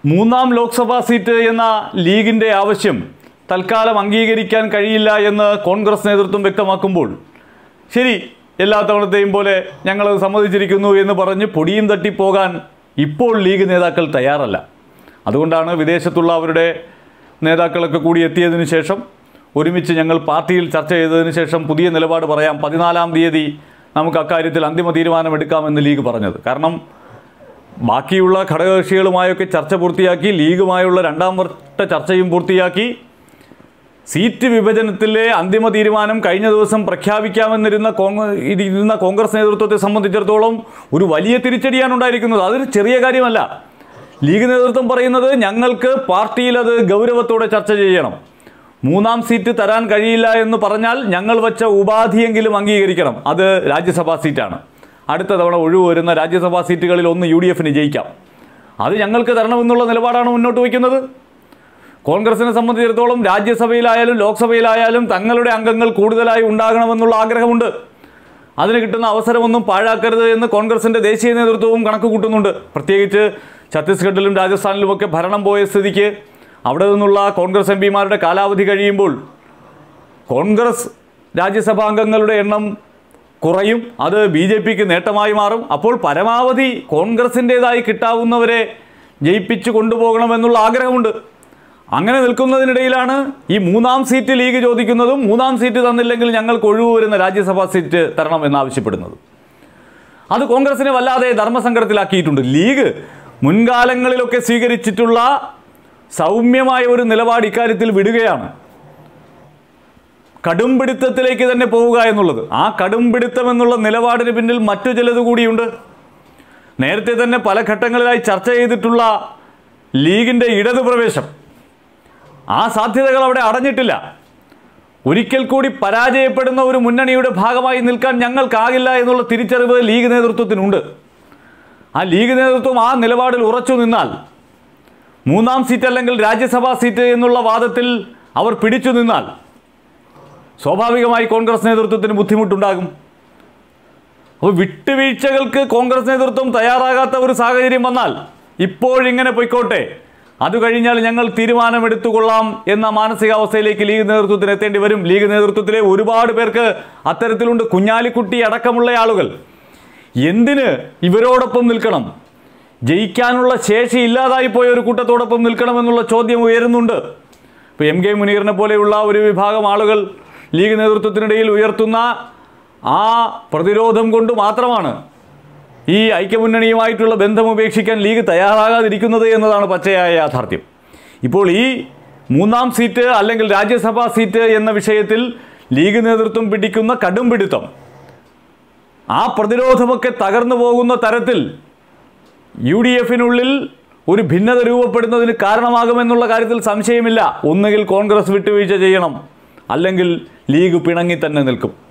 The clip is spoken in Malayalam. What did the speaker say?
മൂന്നാം ലോക്സഭാ സീറ്റ് എന്ന ലീഗിൻ്റെ ആവശ്യം തൽക്കാലം അംഗീകരിക്കാൻ കഴിയില്ല എന്ന് കോൺഗ്രസ് നേതൃത്വം വ്യക്തമാക്കുമ്പോൾ ശരി എല്ലാ തവണത്തെയും പോലെ ഞങ്ങളത് സമ്മതിച്ചിരിക്കുന്നു എന്ന് പറഞ്ഞ് പൊടിയും തട്ടിപ്പോകാൻ ഇപ്പോൾ ലീഗ് നേതാക്കൾ തയ്യാറല്ല അതുകൊണ്ടാണ് വിദേശത്തുള്ള അവരുടെ നേതാക്കളൊക്കെ കൂടി എത്തിയതിനു ശേഷം ഒരുമിച്ച് ഞങ്ങൾ പാർട്ടിയിൽ ചർച്ച ചെയ്തതിന് ശേഷം പുതിയ നിലപാട് പറയാം പതിനാലാം തീയതി നമുക്ക് അക്കാര്യത്തിൽ അന്തിമ തീരുമാനമെടുക്കാമെന്ന് ലീഗ് പറഞ്ഞത് കാരണം ബാക്കിയുള്ള ഘടകകക്ഷികളുമായൊക്കെ ചർച്ച പൂർത്തിയാക്കി ലീഗുമായുള്ള രണ്ടാം വട്ട ചർച്ചയും പൂർത്തിയാക്കി സീറ്റ് വിഭജനത്തിലെ അന്തിമ തീരുമാനം കഴിഞ്ഞ ദിവസം പ്രഖ്യാപിക്കാമെന്നിരുന്ന കോൺഗ്രസ് ഇരുന്ന കോൺഗ്രസ് നേതൃത്വത്തെ സംബന്ധിച്ചിടത്തോളം ഒരു വലിയ തിരിച്ചടിയാണ് ഉണ്ടായിരിക്കുന്നത് അതൊരു ചെറിയ കാര്യമല്ല ലീഗ് നേതൃത്വം പറയുന്നത് ഞങ്ങൾക്ക് പാർട്ടിയിൽ അത് ഗൗരവത്തോടെ ചർച്ച ചെയ്യണം മൂന്നാം സീറ്റ് തരാൻ കഴിയില്ല എന്ന് പറഞ്ഞാൽ ഞങ്ങൾ വച്ച ഉപാധിയെങ്കിലും അംഗീകരിക്കണം അത് രാജ്യസഭാ സീറ്റാണ് അടുത്ത തവണ ഒഴിവ് വരുന്ന രാജ്യസഭാ സീറ്റുകളിൽ ഒന്ന് യു ഡി എഫിന് ജയിക്കാം അത് ഞങ്ങൾക്ക് തരണമെന്നുള്ള നിലപാടാണ് മുന്നോട്ട് വയ്ക്കുന്നത് കോൺഗ്രസിനെ സംബന്ധിച്ചിടത്തോളം രാജ്യസഭയിലായാലും ലോക്സഭയിലായാലും തങ്ങളുടെ അംഗങ്ങൾ കൂടുതലായി ഉണ്ടാകണമെന്നുള്ള ആഗ്രഹമുണ്ട് അതിന് കിട്ടുന്ന അവസരമൊന്നും പാഴാക്കരുത് എന്ന് കോൺഗ്രസിൻ്റെ ദേശീയ നേതൃത്വവും കണക്ക് കൂട്ടുന്നുണ്ട് പ്രത്യേകിച്ച് ഛത്തീസ്ഗഡിലും രാജസ്ഥാനിലുമൊക്കെ ഭരണം പോയ സ്ഥിതിക്ക് അവിടെ നിന്നുള്ള കോൺഗ്രസ് എം പിമാരുടെ കാലാവധി കഴിയുമ്പോൾ കോൺഗ്രസ് രാജ്യസഭാ അംഗങ്ങളുടെ എണ്ണം കുറയും അത് ബി ജെ പിക്ക് നേട്ടമായി മാറും അപ്പോൾ പരമാവധി കോൺഗ്രസിൻ്റേതായി കിട്ടാവുന്നവരെ ജയിപ്പിച്ചു കൊണ്ടുപോകണമെന്നുള്ള ആഗ്രഹമുണ്ട് അങ്ങനെ നിൽക്കുന്നതിനിടയിലാണ് ഈ മൂന്നാം സീറ്റ് ലീഗ് ചോദിക്കുന്നതും മൂന്നാം സീറ്റ് തന്നില്ലെങ്കിൽ ഞങ്ങൾക്ക് ഒഴിവ് വരുന്ന രാജ്യസഭാ സീറ്റ് തരണം എന്നാവശ്യപ്പെടുന്നത് അത് കോൺഗ്രസിനെ വല്ലാതെ ധർമ്മസങ്കടത്തിലാക്കിയിട്ടുണ്ട് ലീഗ് മുൻകാലങ്ങളിലൊക്കെ സ്വീകരിച്ചിട്ടുള്ള സൗമ്യമായ ഒരു നിലപാട് ഇക്കാര്യത്തിൽ വിടുകയാണ് കടുംപിടുത്തത്തിലേക്ക് തന്നെ പോവുക എന്നുള്ളത് ആ കടുംപിടുത്തം എന്നുള്ള നിലപാടിന് പിന്നിൽ മറ്റു ചിലത് കൂടിയുണ്ട് നേരത്തെ തന്നെ പല ഘട്ടങ്ങളിലായി ചർച്ച ചെയ്തിട്ടുള്ള ലീഗിൻ്റെ ഇടതു പ്രവേശം ആ സാധ്യതകൾ അവിടെ അടഞ്ഞിട്ടില്ല ഒരിക്കൽ കൂടി പരാജയപ്പെടുന്ന ഒരു മുന്നണിയുടെ ഭാഗമായി നിൽക്കാൻ ഞങ്ങൾക്കാകില്ല എന്നുള്ള തിരിച്ചറിവ് ലീഗ് നേതൃത്വത്തിനുണ്ട് ആ ലീഗ് നേതൃത്വം ആ നിലപാടിൽ ഉറച്ചു നിന്നാൽ മൂന്നാം സീറ്റ് അല്ലെങ്കിൽ രാജ്യസഭാ സീറ്റ് എന്നുള്ള വാദത്തിൽ അവർ പിടിച്ചു നിന്നാൽ സ്വാഭാവികമായി കോൺഗ്രസ് നേതൃത്വത്തിന് ബുദ്ധിമുട്ടുണ്ടാകും അപ്പോൾ വിട്ടുവീഴ്ചകൾക്ക് കോൺഗ്രസ് നേതൃത്വം തയ്യാറാകാത്ത ഒരു സാഹചര്യം വന്നാൽ ഇപ്പോഴിങ്ങനെ പൊയ്ക്കോട്ടെ അത് കഴിഞ്ഞാൽ ഞങ്ങൾ തീരുമാനമെടുത്തുകൊള്ളാം എന്ന മാനസികാവസ്ഥയിലേക്ക് ലീഗ് നേതൃത്വത്തിന് എത്തേണ്ടി വരും ലീഗ് നേതൃത്വത്തിലെ ഒരുപാട് പേർക്ക് അത്തരത്തിലുണ്ട് കുഞ്ഞാലിക്കുട്ടി അടക്കമുള്ള ആളുകൾ എന്തിന് ഇവരോടൊപ്പം നിൽക്കണം ജയിക്കാനുള്ള ശേഷി ഇല്ലാതായി പോയ ഒരു കൂട്ടത്തോടൊപ്പം നിൽക്കണമെന്നുള്ള ചോദ്യം ഉയരുന്നുണ്ട് ഇപ്പോൾ എം കെ മുനീറിനെ പോലെയുള്ള ഒരു വിഭാഗം ആളുകൾ ലീഗ് നേതൃത്വത്തിനിടയിൽ ഉയർത്തുന്ന ആ പ്രതിരോധം കൊണ്ട് മാത്രമാണ് ഈ ഐക്യമുന്നണിയുമായിട്ടുള്ള ബന്ധം ഉപേക്ഷിക്കാൻ ലീഗ് തയ്യാറാകാതിരിക്കുന്നത് എന്നതാണ് പച്ചയായ യാഥാർത്ഥ്യം ഇപ്പോൾ ഈ മൂന്നാം സീറ്റ് അല്ലെങ്കിൽ രാജ്യസഭാ സീറ്റ് എന്ന വിഷയത്തിൽ ലീഗ് നേതൃത്വം പിടിക്കുന്ന കടും പിടുത്തം ആ പ്രതിരോധമൊക്കെ തകർന്നു പോകുന്ന തരത്തിൽ യു ഡി എഫിനുള്ളിൽ ഒരു ഭിന്നത രൂപപ്പെടുന്നതിന് കാരണമാകുമെന്നുള്ള കാര്യത്തിൽ സംശയമില്ല ഒന്നുകിൽ കോൺഗ്രസ് വിട്ടുവീഴ്ച ചെയ്യണം അല്ലെങ്കിൽ ലീഗ് പിണങ്ങി തന്നെ നിൽക്കും